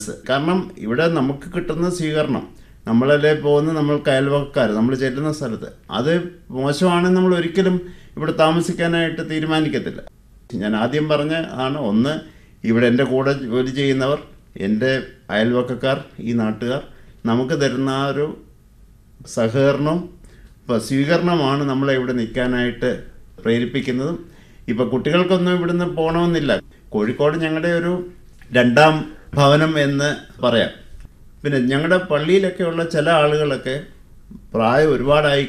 കാരണം ഇവിടെ നമുക്ക് കിട്ടുന്ന സ്വീകരണം നമ്മളല്ലേ പോകുന്ന നമ്മൾക്ക് അയൽവക്കാർ നമ്മൾ ചെല്ലുന്ന സ്ഥലത്ത് അത് മോശമാണെന്ന് നമ്മൾ ഒരിക്കലും ഇവിടെ താമസിക്കാനായിട്ട് തീരുമാനിക്കത്തില്ല ഞാൻ ആദ്യം പറഞ്ഞ ആണ് ഒന്ന് ഇവിടെ എൻ്റെ കൂടെ ജോലി ചെയ്യുന്നവർ എൻ്റെ അയൽവക്കക്കാർ ഈ നാട്ടുകാർ നമുക്ക് തരുന്ന ആ ഒരു സഹകരണവും ഇപ്പോൾ സ്വീകരണമാണ് നമ്മളെ ഇവിടെ നിൽക്കാനായിട്ട് പ്രേരിപ്പിക്കുന്നതും ഇപ്പോൾ കുട്ടികൾക്കൊന്നും ഇവിടുന്ന് പോകണമെന്നില്ല കോഴിക്കോട് ഞങ്ങളുടെ ഒരു രണ്ടാം ഭവനം എന്ന് പറയാം പിന്നെ ഞങ്ങളുടെ പള്ളിയിലൊക്കെയുള്ള ചില ആളുകളൊക്കെ പ്രായം ഒരുപാടായി